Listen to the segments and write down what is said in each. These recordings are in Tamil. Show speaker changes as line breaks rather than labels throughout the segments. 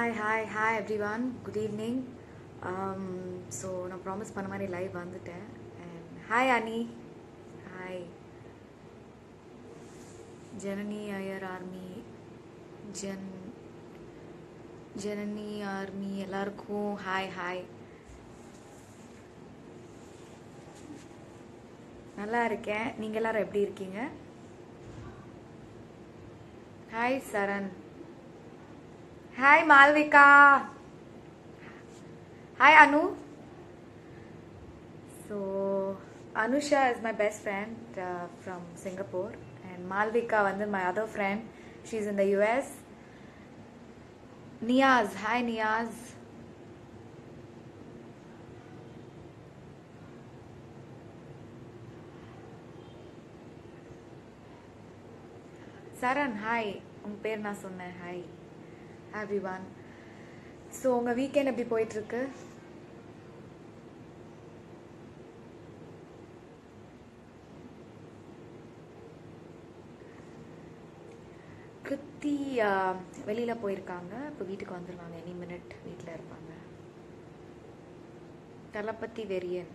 hi hi hi everyone good evening so நான் ப்ராமிஸ் பண்ண மாதிரி லைவ் வந்துட்டேன் and hi Ani hi Janani Iyer army ஜன் ஜனனி ஆர்மி எல்லாருக்கும் ஹாய் ஹாய் நல்லா இருக்கேன் நீங்கள் எல்லாரும் எப்படி இருக்கீங்க hi Charan hi Malvika hi Anu so Anusha is my best friend from Singapore and Malvika வந்து my other friend she is in the US Niyas hi Niyas Charan hi உங்கள் பேர் நான் சொன்னேன் ஹாய் ஹாப்பி ஒன் ஸோ உங்கள் வீக்கெண்ட் எப்படி போயிட்டுருக்கு கிருத்தி வெளியில் போயிருக்காங்க இப்போ வீட்டுக்கு வந்துடுவாங்க எனி மினிட் வீட்டில் இருப்பாங்க தளபதி வெரியன்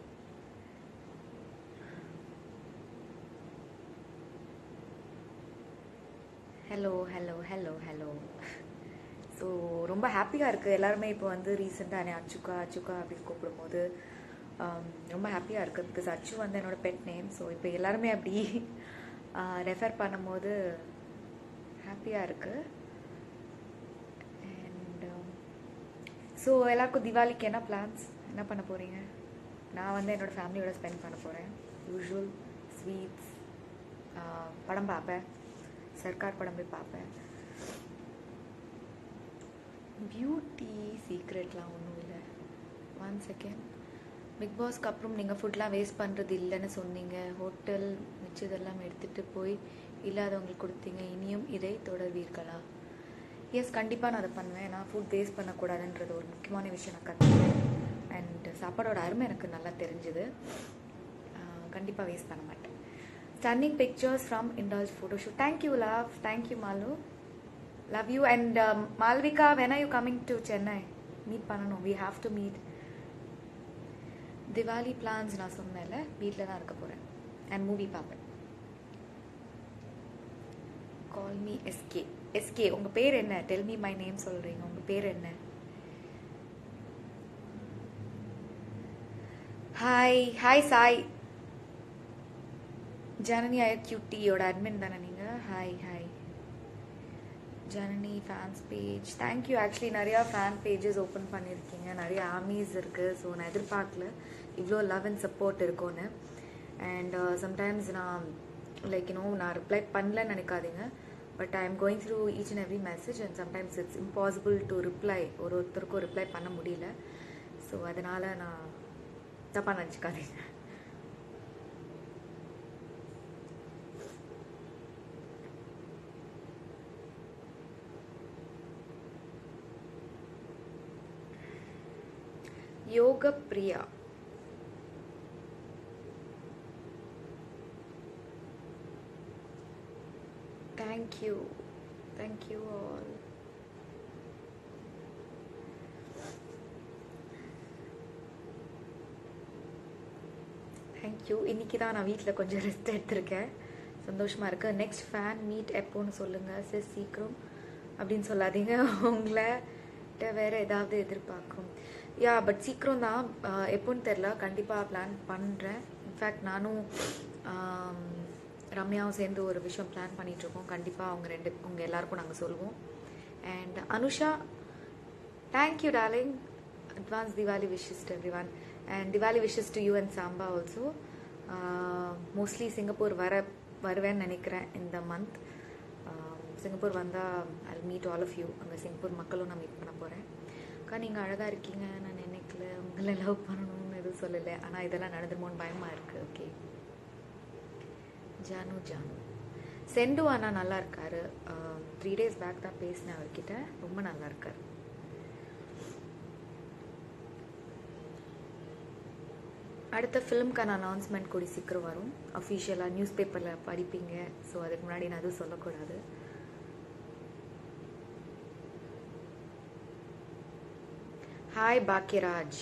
hello hello hello hello so ரொம்ப ஹாப்பியாக இருக்குது எல்லாருமே இப்போ வந்து ரீசெண்டாக என்னை அச்சுக்கா அச்சுக்கா அப்படின்னு கூப்பிடும்போது ஆம், ரொம்ப ஹாப்பியாக இருக்குது பிகாஸ் அச்சு வந்து என்னோட பெட் நேம் ஸோ இப்போ எல்லாருமே அப்படி ரெஃபர் பண்ணும்போது ஹாப்பியாக இருக்குது அண்ட் ஸோ எல்லாருக்கும் தீபாவளிக்கு என்ன பிளான்ஸ் என்ன பண்ண போகிறீங்க நான் வந்து என்னோடய ஃபேமிலியோட ஸ்பெண்ட் பண்ண போகிறேன் யூஷுவல் ஸ்வீட்ஸ் படம் பார்ப்பேன் சர்க்கார் படம் போய் பார்ப்பேன் பியூட்டி சீக்ரெட்லாம் ஒன்றும் இல்லை ஒன் செகண்ட் பிக் பாஸ்க்கு அப்புறம் நீங்கள் ஃபுட்லாம் வேஸ்ட் பண்ணுறது இல்லைன்னு சொன்னீங்க ஹோட்டல் மிச்சதெல்லாம் எடுத்துகிட்டு போய் இல்லாதவங்களுக்கு கொடுத்தீங்க இனியும் இதை தொடர்வீர்களா எஸ் கண்டிப்பாக நான் அதை பண்ணுவேன் நான் ஃபுட் வேஸ்ட் பண்ணக்கூடாதுன்றது ஒரு முக்கியமான விஷயம் நான் கற்றுக்கிறேன் அண்ட் சாப்பாடோட அருமை எனக்கு நல்லா தெரிஞ்சுது கண்டிப்பாக வேஸ்ட் பண்ண மாட்டேன் ஸ்டன்னிங் பிக்சர்ஸ் ஃப்ரம் இண்டால்ஸ் photoshoot thank you love thank you Malu love you and Malvika when are you coming to Chennai meet பண்ணணும் we have to meet Diwali plans நான் சொன்னேன்ல வீட்டில் தான் இருக்க போகிறேன் அண்ட் மூவி பார்ப்பேன் கால் மீ எஸ்கே எஸ்கே உங்கள் பேர் என்ன டெல் மீ மை நேம் சொல்கிறீங்க உங்கள் பேர் என்ன ஹாய் ஹாய் சாய் ஜனனி ஐயர் கியூட்டியோட அட்மின் தானே நீங்கள் hi hi Janani fans page thank you actually நிறையா ஃபேன் பேஜஸ் ஓப்பன் பண்ணியிருக்கீங்க நிறைய ஆர்மிஸ் இருக்குது ஸோ நான் எதிர்பார்க்கல இவ்வளோ லவ் அண்ட் சப்போர்ட் இருக்கும்னு அண்ட் சம்டைம்ஸ் நான் லைக் யூனோ நான் ரிப்ளை பண்ணலன்னு நினைக்காதீங்க but I am going through each and every message and sometimes it's impossible to reply ஒரு ஒருத்தருக்கும் ரிப்ளை பண்ண முடியல ஸோ அதனால் நான் தப்பாக நினச்சிக்காதீங்க Yoga Priya thank you thank you all thank you இன்னைக்கு தான் நான் வீட்டில் கொஞ்சம் ரெஸ்ட் எடுத்திருக்கேன் சந்தோஷமாக இருக்குது நெக்ஸ்ட் ஃபேன் மீட் எப்போன்னு சொல்லுங்கள் சார் சீக்கிரம் அப்படின்னு சொல்லாதீங்க உங்களை வேறு ஏதாவது எதிர்பார்க்கும் யா பட் சீக்கிரம் தான் ஆஹ், எப்போன்னு தெரில கண்டிப்பாக பிளான் பண்ணுறேன் இன்ஃபேக்ட் நானும் ஆம், ரம்யாவும் சேர்ந்து ஒரு விஷயம் பிளான் பண்ணிகிட்ருக்கோம் கண்டிப்பாக அவங்க ரெண்டு உங்கள் எல்லாருக்கும் நாங்கள் சொல்லுவோம் and Anusha thank you darling advance Diwali wishes to everyone and Diwali wishes to you and சாம்பா ஆல்சோ மோஸ்ட்லி சிங்கப்பூர் வர வருவேன்னு நினைக்கிறேன் இந்த மந்த் சிங்கப்பூர் வந்தால் I meet all of you அங்கே சிங்கப்பூர் மக்களும் நான் மீட் பண்ண போகிறேன் அக்கா நீங்கள் அழகாக இருக்கீங்க நான் நினைக்கல உங்களை லவ் பண்ணணும்னு எதுவும் சொல்லலை ஆனால் இதெல்லாம் நடந்துருமோன்னு பயமாக இருக்குது ஓகே ஜானு ஜானு செண்டு அண்ணா நல்லா இருக்காரு த்ரீ டேஸ் பேக் தான் பேசினேன் அவர்கிட்ட ரொம்ப நல்லா இருக்காரு அடுத்த ஃபிலிம்க்கான அனௌன்ஸ்மெண்ட் கூடி சீக்கிரம் வரும் அஃபிஷியலாக நியூஸ் பேப்பரில் படிப்பீங்க ஸோ அதுக்கு முன்னாடி நான் எதுவும் சொல்லக்கூடாது ஹாய் பாக்யராஜ்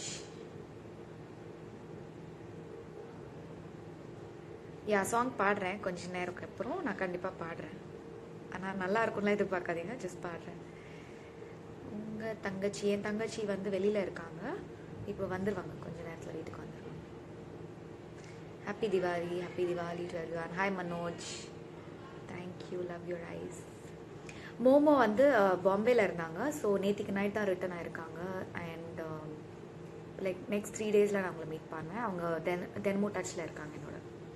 யா சாங் பாடுறேன் கொஞ்ச நேரம் அப்புறம் நான் கண்டிப்பாக பாடுறேன் ஆனால் நல்லா இருக்கும்லாம் எதிர்பார்க்காதீங்க ஜஸ்ட் பாடுறேன் உங்கள் தங்கச்சி என் தங்கச்சி வந்து வெளியில் இருக்காங்க இப்போ வந்துடுவாங்க கொஞ்ச நேரத்தில் வீட்டுக்கு வந்துடுவாங்க happy Diwali happy Diwali to everyone hi Manoj thank you love your eyes மோமோ வந்து பாம்பேல இருந்தாங்க ஸோ நேற்றுக்கு நைட் தான் ரிட்டர்ன் ஆயிருக்காங்க அண்ட் லைக் நெக்ஸ்ட் த்ரீ டேஸில் நான் அவங்கள மீட் பண்ணேன் அவங்க தென் தென்மோ டச்சில் இருக்காங்க என்னோட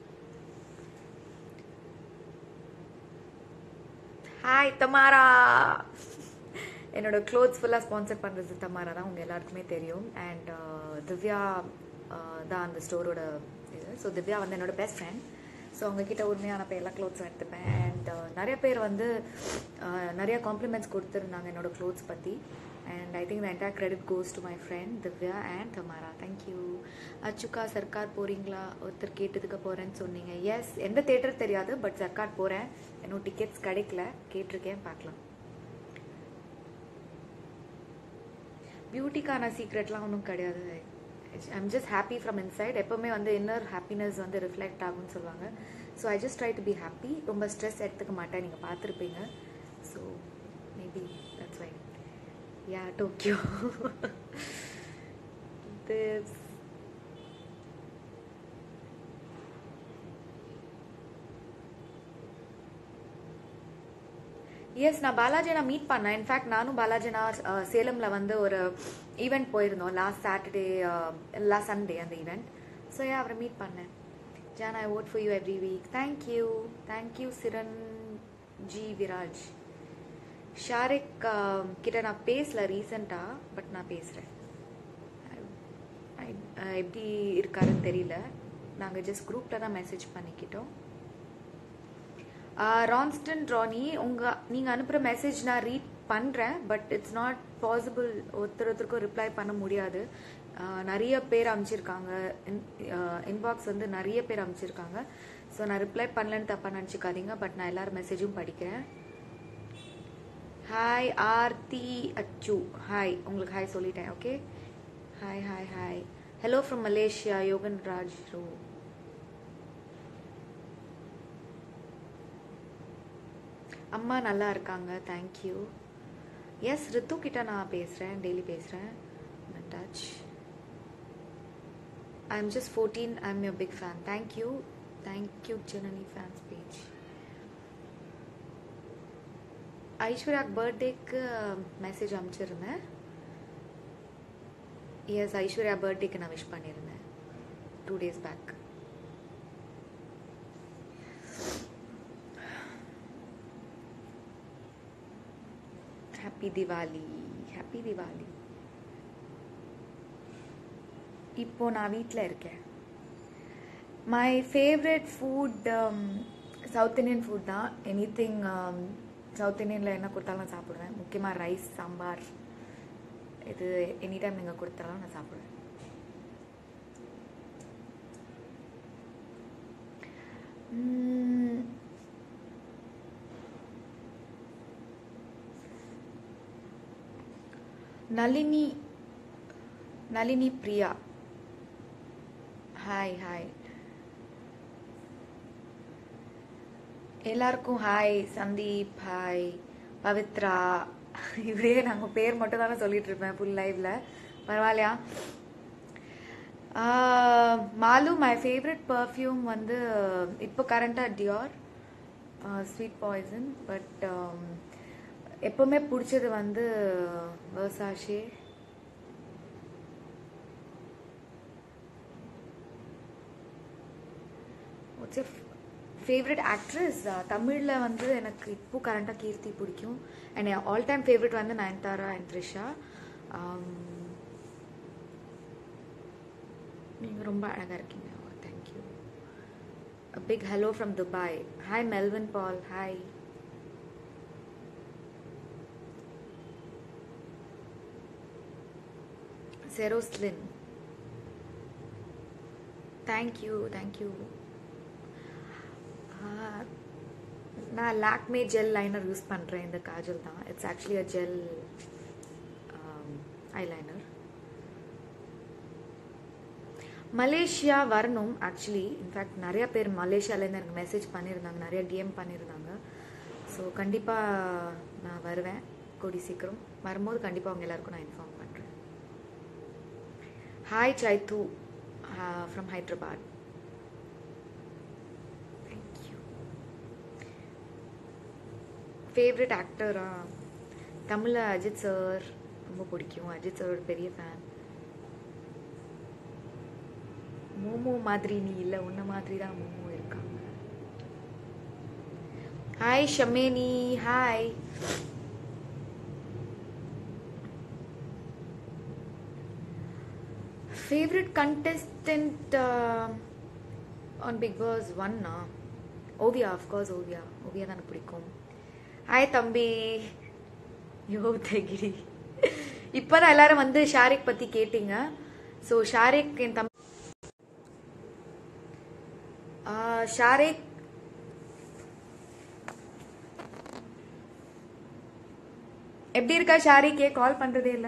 ஹாய் தமாரா என்னோட க்ளோத்ஸ் ஃபுல்லாக ஸ்பான்சர் பண்ணுறது தமாரா தான் உங்கள் எல்லாருக்குமே தெரியும் அண்ட் திவ்யா தான் அந்த ஸ்டோரோட இது ஸோ திவ்யா வந்து என்னோட பெஸ்ட் ஃப்ரெண்ட் ஸோ அவங்கக்கிட்ட உண்மையான பேர் எல்லா க்ளோத்ஸும் எடுத்துப்பேன் அண்ட் நிறைய பேர் வந்து நிறைய காம்ப்ளிமெண்ட்ஸ் கொடுத்துருந்தாங்க என்னோட க்ளோத்ஸ் பற்றி and I think the entire credit goes to my friend Divya and Tamara thank you அச்சுக்கா சர்க்கார் போகிறீங்களா ஒருத்தர் கேட்டதுக்கு போகிறேன்னு சொன்னீங்க எஸ் எந்த தேட்டர் தெரியாது பட் சர்க்கார் போகிறேன் இன்னும் டிக்கெட்ஸ் கிடைக்கல கேட்டிருக்கேன் பார்க்கலாம் பியூட்டிக்கான சீக்ரெட்லாம் ஒன்றும் கிடையாது I'm just happy from inside எப்போவுமே வந்து இன்னர் ஹாப்பினஸ் வந்து ரிஃப்ளெக்ட் ஆகும்னு சொல்லுவாங்க so I just try to be happy ரொம்ப ஸ்ட்ரெஸ் எடுத்துக்க மாட்டேன் நீங்கள் பார்த்துருப்பீங்க so maybe that's why yeah Tokyo this is நான் பாலாஜி நான் மீட் பண்ணேன் இன்ஃபேக்ட் நானும் பாலாஜி நான் சேலமில் வந்து ஒரு ஈவெண்ட் போயிருந்தோம் லாஸ்ட் சாட்டர்டே லாஸ்ட் சண்டே அந்த ஈவெண்ட் ஸோ ஏன் அவரை மீட் பண்ணேன் John I vote for you every week thank you thank you Siran ji Viraj Shariq கிட்ட நான் பேசல ரீசெண்டாக பட் நான் பேசுகிறேன் எப்படி இருக்காருன்னு தெரியல நாங்கள் ஜஸ்ட் குரூப்பில் தான் மெசேஜ் பண்ணிக்கிட்டோம் ரான்ஸ்டன் ரானி உங்கள் நீங்கள் அனுப்புகிற மெசேஜ் நான் ரீட் பண்ணுறேன் பட் இட்ஸ் நாட் பாசிபிள் ஒருத்தர் ஒருத்தருக்கும் ரிப்ளை பண்ண முடியாது நிறைய பேர் அமைச்சிருக்காங்க இன்பாக்ஸ் வந்து நிறைய பேர் அமைச்சிருக்காங்க ஸோ நான் ரிப்ளை பண்ணலன்னு தப்பாக நினச்சிக்காதீங்க பட் நான் எல்லாரும் மெசேஜும் படிக்கிறேன் ஹாய் ஆர்த்தி அச்சு ஹாய் உங்களுக்கு ஹாய் சொல்லிட்டேன் okay hi hi hi hello from Malaysia Yogan Raj ரோ அம்மா நல்லா இருக்காங்க தேங்க்யூ எஸ் ரித்து கிட்ட நான் பேசுகிறேன் டெய்லி பேசுகிறேன் touch I am just fourteen I am your big fan thank you thank you Janani fans page Aishwarya பர்த்டேக்கு மெசேஜ் அனுப்பிச்சிருந்தேன் எஸ் ஐஸ்வர்யா பர்த்டேக்கு நான் விஷ் பண்ணியிருந்தேன் two days back happy Diwali happy Diwali இப்போ நான் வீட்டில் இருக்கேன் my favourite food south Indian food தான் எனி திங் சவுத் இண்டியனில் என்ன கொடுத்தாலும் நான் சாப்பிடுவேன் முக்கியமாக ரைஸ் சாம்பார் இது எனி டைம் நீங்கள் கொடுத்தாலும் நான் சாப்பிடுவேன் நளினி நளினி பிரியா ஹாய் ஹாய் எல்லாருக்கும் ஹாய் சந்தீப் ஹாய் பவித்ரா இப்படியே நாங்கள் பேர் மட்டும் தானே சொல்லிட்டு இருப்பேன் ஃபுல் லைவ்ல பரவாயில்லையா மாலு மை ஃபேவரட் பர்ஃப்யூம் வந்து இப்போ கரண்ட்டாக டியோர் ஸ்வீட் பாய்சன் பட் எப்பவுமே பிடிச்சது வந்து வர்சாஷே ஃபேவரட் ஆக்ட்ரஸ் தமிழில் வந்து எனக்கு இப்போ கரண்ட்டாக கீர்த்தி பிடிக்கும் அண்ட் ஆல் டைம் ஃபேவரட் வந்து நயன்தாரா அண்ட் த்ரிஷா நீங்கள் ரொம்ப அழகாக இருக்கீங்க thank you big hello from Dubai hi Melvin Paul hi செரோஸ்லின் தேங்க்யூ தேங்க்யூ நான் லாக்மே ஜெல் லைனர் யூஸ் பண்ணுறேன் இந்த காஜல் தான் it's actually a gel eyeliner Malaysia வரணும் ஆக்சுவலி இன்ஃபேக்ட் நிறைய பேர் மலேசியாலேருந்து எனக்கு மெசேஜ் பண்ணியிருந்தாங்க நிறைய டிஎம் பண்ணியிருந்தாங்க ஸோ கண்டிப்பாக நான் வருவேன் கூடி சீக்கிரம் வரும்போது கண்டிப்பாக அவங்க எல்லாருக்கும் நான் இன்ஃபார்ம் பண்ணுறேன் hi Saithu from Hyderabad thank you favourite ஆக்டரா தமிழில் அஜித் சார் ரொம்ப பிடிக்கும் அஜித் சாரோட பெரிய ஃபேன் மோமோ மாதிரி நீ இல்லை உன்ன மாதிரி தான் மோமோ இருக்காங்க ஹாய் ஷமேனி hi favourite contestant on Bigg Boss ஒன்னா ஓவியா அஃப்கோர்ஸ் ஓவியா ஓவியா தான் எனக்கு பிடிக்கும் ஹாய் தம்பி யோ தகிரி இப்போதான் எல்லாரும் வந்து ஷாரிக் பற்றி கேட்டீங்க ஸோ ஷாரிக் என் தம்பி ஷாரிக் எப்படி இருக்கா ஷாரிக்கே கால் பண்றதே இல்ல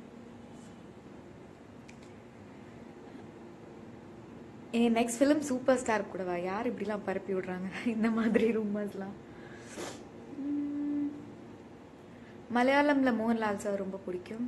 என் நெக்ஸ்ட் ஃபிலிம் சூப்பர் ஸ்டார் கூடவா யார் இப்படிலாம் பரப்பி விடுறாங்க இந்த மாதிரி ரூமர்ஸ்லாம் மலையாளம்ல மோகன்லால் சார் ரொம்ப பிடிக்கும்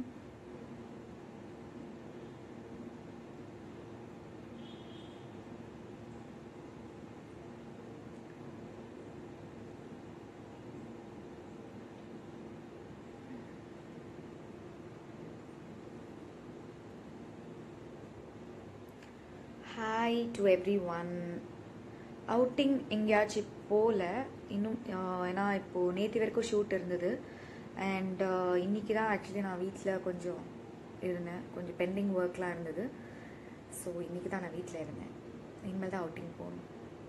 hi to everyone outing எங்கேயாச்சும் போகல இன்னும் ஆஹ், ஏன்னா இப்போது நேற்று வரைக்கும் ஷூட் இருந்தது அண்ட் இன்னைக்கு தான் ஆக்சுவலி நான் வீட்டில் கொஞ்சம் இருந்தேன் கொஞ்சம் பெண்டிங் ஒர்க்லாம் இருந்தது ஸோ இன்னைக்கு தான் நான் வீட்டில் இருந்தேன் இனிமேல் தான் அவுட்டிங் போகணும்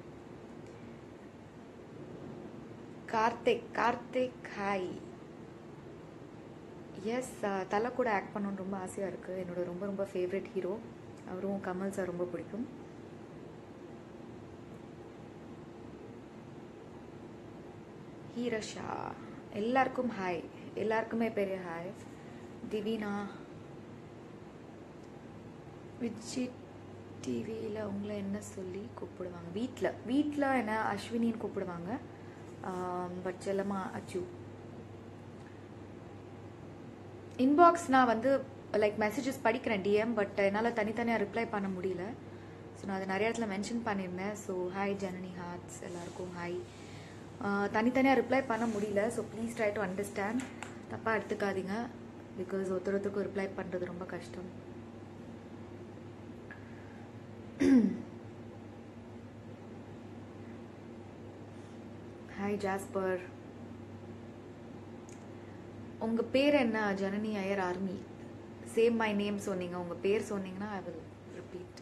கார்த்திக் கார்த்திக் ஹாய் எஸ் தலை கூட ஆக்ட் பண்ணணும்னு ரொம்ப ஆசையாக இருக்குது என்னோட ரொம்ப ரொம்ப ஃபேவரட் ஹீரோ அவரும் கமல் சார் ரொம்ப பிடிக்கும் ஹீரஷா எல்லாருக்கும் ஹாய் எல்லாருக்குமே பெரிய ஹாய் திவினா விஜய் டிவியில் உங்களை என்ன சொல்லி கூப்பிடுவாங்க வீட்டில் வீட்டில் என்ன அஸ்வினின்னு கூப்பிடுவாங்க பட் செல்லமா அச்சு இன்பாக்ஸ் நான் வந்து லைக் மெசேஜஸ் படிக்கிறேன் டிஎம் பட் என்னால் தனித்தனியாக ரிப்ளை பண்ண முடியல ஸோ நான் அதை நிறைய இடத்துல மென்ஷன் பண்ணியிருந்தேன் ஸோ ஹாய் ஜனனி ஹார்ட்ஸ் எல்லாருக்கும் ஹாய் தனித்தனியாக ரிப்ளை பண்ண முடியல so please try to understand தப்பாக எடுத்துக்காதீங்க பிகாஸ் ஒருத்தர் ஒருத்தருக்கும் ரிப்ளை பண்ணுறது ரொம்ப கஷ்டம் ஹாய் ஜாஸ்பர் உங்க பேர் என்ன Janani Iyer army same my name சொன்னீங்க உங்க பேர் சொன்னீங்கன்னா I will repeat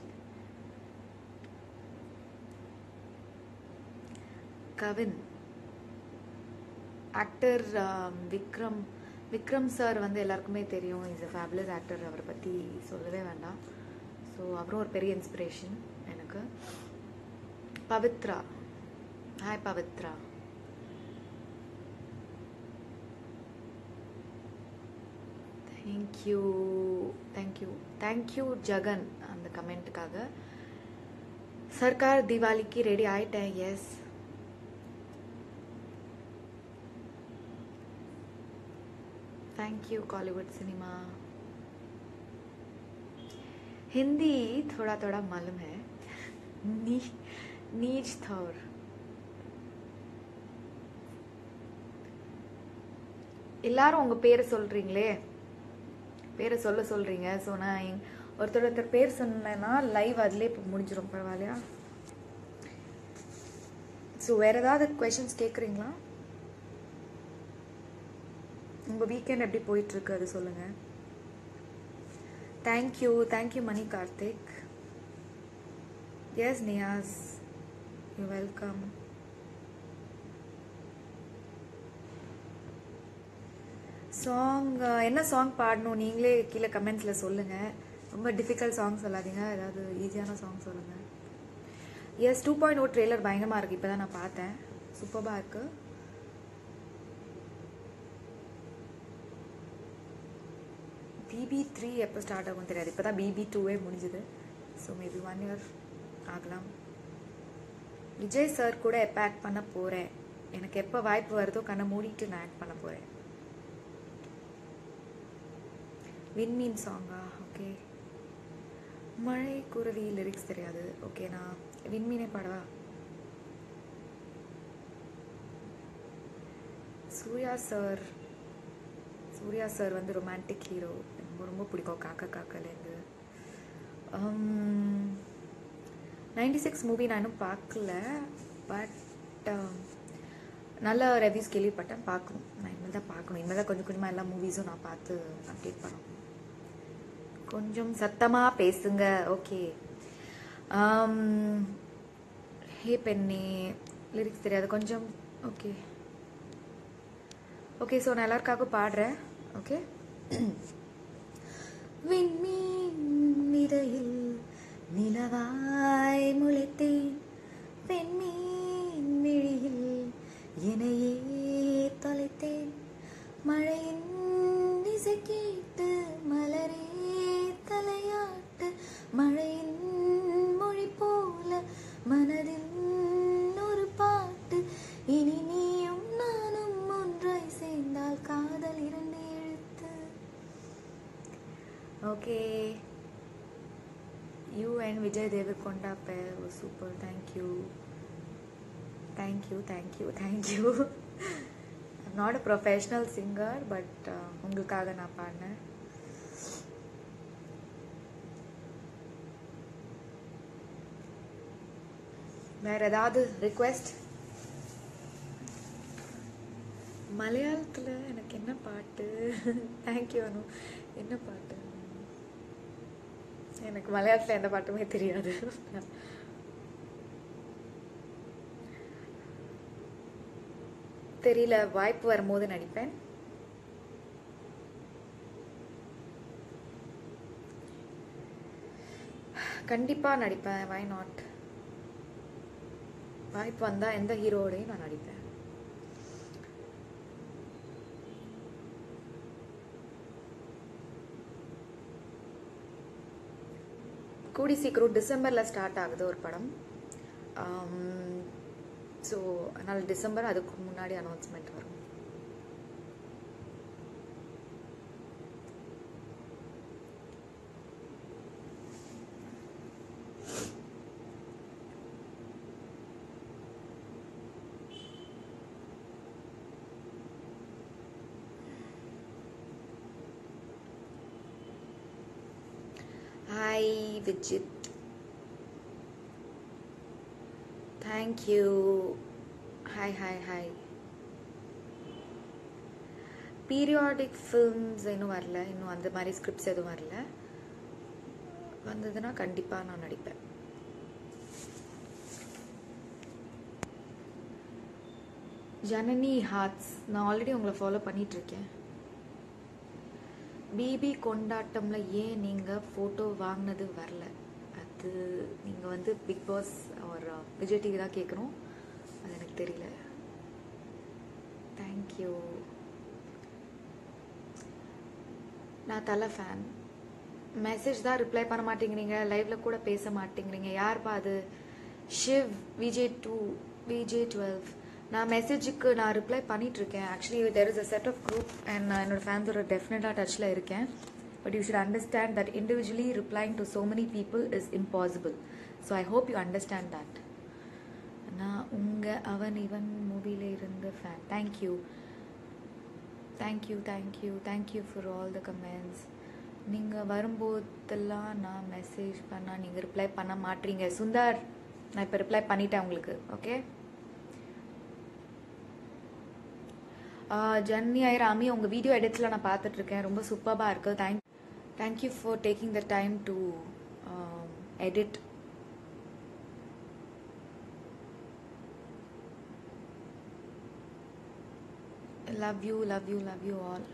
Kavin actor Vikram Vikram sir வந்து எல்லாருக்குமே தெரியும் இஸ் அ ஃபேபுலஸ் ஆக்டர் அவரை பற்றி சொல்லவே வேண்டாம் ஸோ அவரும் ஒரு பெரிய இன்ஸ்பிரேஷன் எனக்கு Pavithra hi Pavithra thank you thank you thank you Jagan அந்த கமெண்ட்டுக்காக சர்க்கார் தீபாவளிக்கு ரெடி ஆயிட்டேன் yes thank you Kollywood cinema Hindi थोड़ा थोड़ा मालूम है नी, नीच थौर எல்லாரும் உங்க பேரை சொல்றீங்களே பேரை சொல்ல சொல்றீங்க ஸோ நான் எங்- ஒருத்தர் ஒருத்தர் பேர் சொன்னேன்னா லைவ் அதுலேயே இப்போ முடிஞ்சிடும் பரவாயில்லையா ஸோ வேற ஏதாவது கொஷின்ஸ் கேட்குறீங்களா உங்க வீக்கெண்ட் எப்படி போயிட்டு இருக்கு அது சொல்லுங்க thank you thank you Mani Karthik yes Niyas you welcome song என்ன சாங் பாடணும் நீங்களே கீழே கமெண்ட்ஸில் சொல்லுங்கள் ரொம்ப டிஃபிகல்ட் சாங் சொல்லாதீங்க ஏதாவது ஈஸியான சாங் சொல்லுங்கள் yes two point O trailer பயங்கரமாக இருக்குது இப்போ தான் நான் பார்த்தேன் சூப்பராக இருக்குது பிபி த்ரீ எப்போ ஸ்டார்ட் ஆகும் தெரியாது இப்போ தான் பிபி டூவே முடிஞ்சுது ஸோ மேபி ஒன் இயர் ஆகலாம் விஜய் சார் கூட எப்போ ஆக்ட் பண்ண போகிறேன் எனக்கு எப்போ வாய்ப்பு வருதோ கண்ணை மூடிட்டு நான் ஆக்ட் பண்ண போகிறேன் விண்மீன் சாங்கா ஓகே மழை குருவி லிரிக்ஸ் தெரியாது ஓகே நான் விண்மீனே பாடவா சூர்யா சார் சூர்யா சார் வந்து ரொமான்டிக் ஹீரோ ரொம்ப ரொம்ப பிடிக்கும் காக்கா காக்கலேருந்து நைன்டி சிக்ஸ் மூவி நான் இன்னும் பார்க்கல பட் நல்ல ரெவ்யூஸ் கேள்விப்பட்டேன் பார்க்கணும் நான் இனிமேல் தான் பார்க்கணும் இனிமேல் தான் கொஞ்சம் கொஞ்சமாக எல்லா மூவிஸும் நான் பார்த்து அப்டேட் பண்ணணும் கொஞ்சம் சத்தமாக பேசுங்க ஓகே ஹே பெண்ணே லிரிக்ஸ் தெரியாது கொஞ்சம் ஓகே ஓகே ஸோ நான் எல்லாருக்காகவும் பாடுறேன் ஓகே விண்மீன் விதையில் நிலவாய் முளைத்தேன் பெண்மீன் விழியில் என்னையே தொலைத்தேன் மழையின் இசை கேட்டு மலரே தலையாட்டு மழையின் மொழி போல மனதில் ஒரு பாட்டு இனி நீயும் நானும் ஒன்றாய் சேர்ந்தால் காதல் இரண்டு எழுத்து okay you and Vijay Devarakonda பேர் super thank you thank you thank you thank you not a professional singer but உங்களுக்காக நான் பாடினேன் வேற ஏதாவது ரிக்வெஸ்ட் மலையாளத்தில் எனக்கு என்ன பாட்டு தேங்க்யூ அனு என்ன பாட்டு எனக்கு மலையாளத்தில் எந்த பாட்டுமே தெரியாது தெரியல வாய்ப்பு வரும்போது நடிப்பேன் கண்டிப்பாக நடிப்பேன் வை நாட் வாய்ப்பு வந்தால் எந்த ஹீரோடையும் நான் நடிப்பேன் கூடி சீக்கிரம் டிசம்பரில் ஸ்டார்ட் ஆகுது ஒரு படம் ஸோ அதனால் டிசம்பர் அதுக்கு முன்னாடி அனௌன்ஸ்மெண்ட் வரும் hi Vijith thank you hi hi hi periodic films இன்னும் வரல இன்னும் அந்த மாதிரி ஸ்கிரிப்ட்ஸ் எதுவும் வரல வந்ததுன்னா கண்டிப்பாக நான் நடிப்பேன் ஜனனி ஹார்ட்ஸ் நான் ஆல்ரெடி உங்களை ஃபாலோ பண்ணிட்டு இருக்கேன் பிபி கொண்டாட்டம்ல ஏன் நீங்கள் ஃபோட்டோ வாங்கினது வரல அது நீங்கள் வந்து பிக் பாஸ் ஒரு விஜய் டிவி தான் கேட்கணும் அது எனக்கு தெரியல தேங்க்யூ நான் தலை ஃபேன் மெசேஜ் தான் ரிப்ளை பண்ண மாட்டேங்கிறீங்க லைவ்ல கூட பேச மாட்டேங்கிறீங்க யார்ப்பா அது Shiv VJ two VJ twelve நான் மெசேஜுக்கு நான் ரிப்ளை பண்ணிட்டு இருக்கேன் actually there is a set of group and நான் என்னோட ஃபேன்ஸோட டெஃபினட்டாக டச்சில் இருக்கேன் but you should understand that individually replying to so many people is impossible so I hope you understand that நான் உங்கள் அவன் இவன் மூவியில் இருந்த fan thank you thank you thank you thank you for all the comments நீங்கள் வரும்போதெல்லாம் நான் மெசேஜ் பண்ணால் நீங்கள் ரிப்ளை பண்ண மாட்டீங்க சுந்தர் நான் இப்போ ரிப்ளை பண்ணிட்டேன் உங்களுக்கு ஓகே ஜன்னி ஐராமி உங்கள் வீடியோ எடிட்ஸில் நான் பார்த்துட்ருக்கேன் ரொம்ப சூப்பராக இருக்குது thank thank you for taking the time to edit love you love you love you all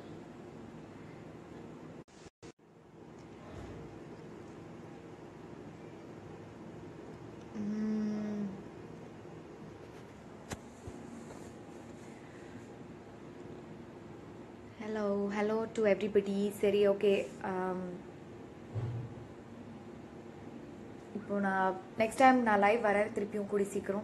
hello hello to everybody சரி ஓகே இப்போ நான் நெக்ஸ்ட் டைம் நான் லைவ் வரேன் திருப்பியும் கூடி சீக்கிரம்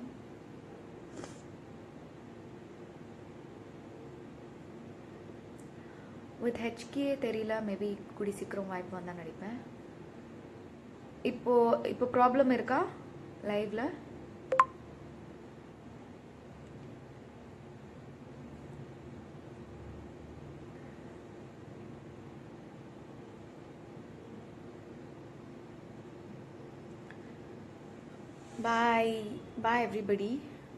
வித் ஹெச்கே தெரியல மேபி கூடி சீக்கிரம் வாய்ப்பு வந்தால் நடிப்பேன் இப்போ இப்போ ப்ராப்ளம் இருக்கா லைவ்ல பாய் பாய் எவ்ரிபடி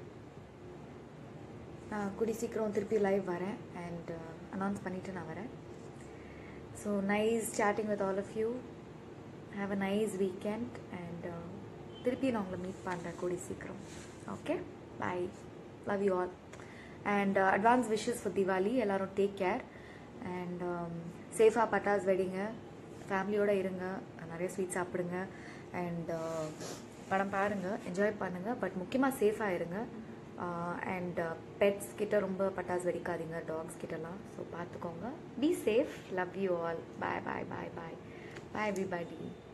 நான் கூடி சீக்கிரம் திருப்பி லைவ் வரேன் அண்ட் அனௌன்ஸ் பண்ணிவிட்டு நான் வரேன் so nice chatting with all of you have a nice weekend and திருப்பி நான் உங்களை மீட் பண்ணுறேன் கூடி சீக்கிரம் okay bye love you all and advance wishes for Diwali எல்லாரும் டேக் கேர் அண்ட் சேஃபாக பட்டாஸ் வெடிங்க ஃபேமிலியோடு இருங்க நிறைய ஸ்வீட் சாப்பிடுங்க அண்ட் படம் பாருங்கள் என்ஜாய் பண்ணுங்கள் பட் முக்கியமாக சேஃபாக இருங்க அண்ட் பெட்ஸ் கிட்ட ரொம்ப பட்டாசு வெடிக்காதீங்க டாக்ஸ் கிட்டலாம் ஸோ பார்த்துக்கோங்க be safe love you all bye bye bye bye bye everybody